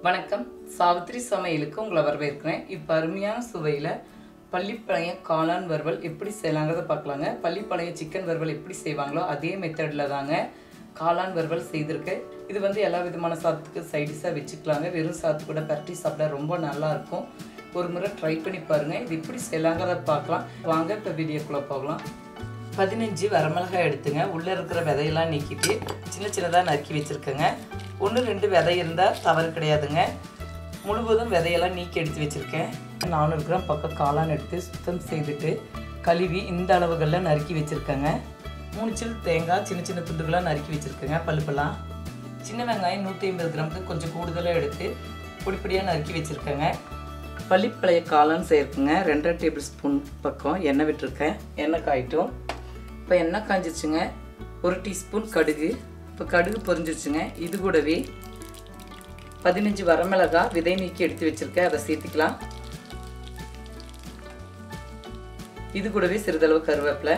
வணக்கம் சாவித்ரி சமையலுக்கு உங்களை வரவேற்கிறேன் இப்போ அருமையான சுவையில் பள்ளிப்பழைய காளான் வறுவல் எப்படி செய்யலாங்கிறத பார்க்கலாங்க பள்ளிப்பழைய சிக்கன் வறுவல் எப்படி செய்வாங்களோ அதே மெத்தடில் தாங்க காளான் வறுவல் செய்திருக்கேன் இது வந்து எல்லா விதமான சாதத்துக்கு சைடிஷாக வச்சுக்கலாங்க வெறும் சாத்து கூட பரட்டி சாப்பிட ரொம்ப நல்லா இருக்கும் ஒரு முறை ட்ரை பண்ணி பாருங்கள் இது எப்படி செய்யலாங்கிறத பார்க்கலாம் வாங்க இப்போ வீடியோக்குள்ளே போகலாம் பதினஞ்சு வரமிளகாய் எடுத்துங்க உள்ளே இருக்கிற விதையெல்லாம் நீக்கிட்டு சின்ன சின்னதாக நறுக்கி வச்சுருக்கேங்க ஒன்று ரெண்டு விதை இருந்தால் தவறு கிடையாதுங்க முழுவதும் விதையெல்லாம் நீக்கி எடுத்து வச்சுருக்கேன் நானூறு கிராம் பக்கம் காளான் எடுத்து சுத்தம் செய்துட்டு கழுவி இந்த அளவுகளில் நறுக்கி வச்சுருக்கேங்க மூணு சில் தேங்காய் சின்ன சின்ன துண்டுகளாக நறுக்கி வச்சுருக்கேங்க பல்லுப்பெல்லாம் சின்ன வெங்காயம் நூற்றி ஐம்பது கிராமுக்கு கொஞ்சம் கூடுதலாக எடுத்து பொடிப்பொடியாக நறுக்கி வச்சுருக்கேங்க பள்ளிப்பழைய காளான் சேர்க்குங்க ரெண்டரை டேபிள் ஸ்பூன் பக்கம் எண்ணெய் விட்டுருக்கேன் எண்ணெய் காயிட்டும் இப்போ எண்ணெய் காஞ்சிச்சுங்க ஒரு டீஸ்பூன் கடுகு இப்போ கடுகு பொரிஞ்சிருச்சுங்க இது கூடவே பதினஞ்சு வரமிளகாய் விதை நீக்கி எடுத்து வச்சுருக்கேன் அதை சேர்த்துக்கலாம் இது கூடவே சிறிதளவு கருவேப்பிலை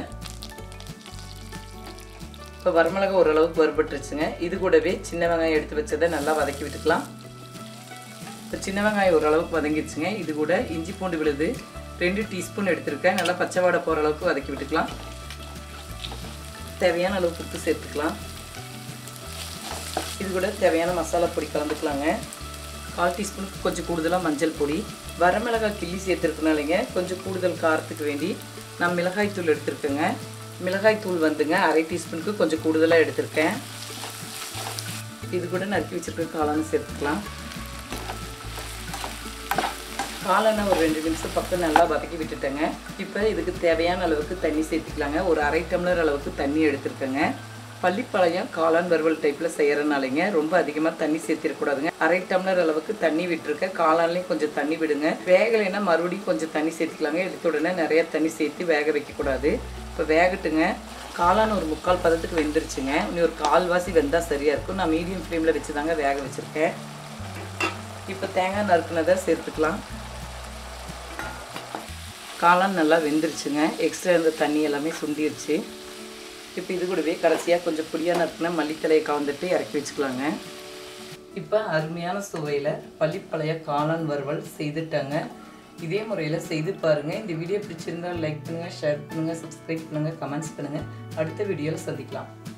இப்போ வரமிளகாய் ஓரளவுக்கு வறுபட்டுருச்சுங்க இது கூடவே சின்ன வெங்காயம் எடுத்து வச்சதை நல்லா வதக்கி விட்டுக்கலாம் இப்போ சின்ன வெங்காயம் ஓரளவுக்கு வதங்கிடுச்சுங்க இது கூட இஞ்சி பூண்டு விழுது ரெண்டு டீஸ்பூன் எடுத்திருக்கேன் நல்லா பச்சை வாடை போகிற அளவுக்கு வதக்கி விட்டுக்கலாம் தேவையான அளவுக்கு உப்பு சேர்த்துக்கலாம் இது கூட தேவையான மசாலா பொடி கலந்துக்கலாங்க கால் டீஸ்பூனுக்கு கொஞ்சம் கூடுதலாக மஞ்சள் பொடி வரமிளகாய் கிள்ளி சேர்த்துருக்கனாலேங்க கொஞ்சம் கூடுதல் காரத்துக்கு வேண்டி நான் மிளகாய் தூள் எடுத்திருக்கேங்க மிளகாய் தூள் வந்துங்க அரை டீஸ்பூனுக்கு கொஞ்சம் கூடுதலாக எடுத்திருக்கேன் இது கூட நறுக்கி வச்சுருக்க காளான் சேர்த்துக்கலாம் காளானை ஒரு ரெண்டு நிமிஷம் பக்கம் நல்லா வதக்கி விட்டுட்டேங்க இப்போ இதுக்கு தேவையான அளவுக்கு தண்ணி சேர்த்துக்கலாங்க ஒரு அரை டம்ளர் அளவுக்கு தண்ணி எடுத்துருக்கேங்க பள்ளிப்பாளையம் காளான் வறுவல் டைப்பில் செய்கிறனாலேங்க ரொம்ப அதிகமாக தண்ணி சேர்த்திடக்கூடாதுங்க அரை டம்ளர் அளவுக்கு தண்ணி விட்டுருக்க காளான்லேயும் கொஞ்சம் தண்ணி விடுங்க வேகலைன்னா மறுபடியும் கொஞ்சம் தண்ணி சேர்த்துக்கலாங்க எடுத்த உடனே நிறைய தண்ணி சேர்த்து வேக வைக்கக்கூடாது இப்போ வேகட்டுங்க காளான் ஒரு முக்கால் பதத்துக்கு வெந்துருச்சுங்க இனி ஒரு கால்வாசி வெந்தால் சரியாக இருக்கும் நான் மீடியம் ஃப்ளேமில் வச்சு தாங்க வேக வச்சுருக்கேன் இப்போ தேங்காய் நறுக்குனதை சேர்த்துக்கலாம் காளான் நல்லா வெந்துருச்சுங்க எக்ஸ்ட்ரா இருந்த தண்ணி எல்லாமே சுண்டிருச்சு இப்போ இது கூடவே கடைசியாக கொஞ்சம் புளியாக நறுக்குன மல்லித்தலையை கலந்துட்டு இறக்கி வச்சுக்கலாங்க இப்போ அருமையான சுவையில் பள்ளிப்பழைய காளான் வறுவல் செய்துட்டாங்க இதே முறையில் செய்து பாருங்கள் இந்த வீடியோ பிடிச்சிருந்தா லைக் பண்ணுங்கள் ஷேர் பண்ணுங்கள் சப்ஸ்கிரைப் பண்ணுங்கள் கமெண்ட்ஸ் பண்ணுங்கள் அடுத்த வீடியோவில் சந்திக்கலாம்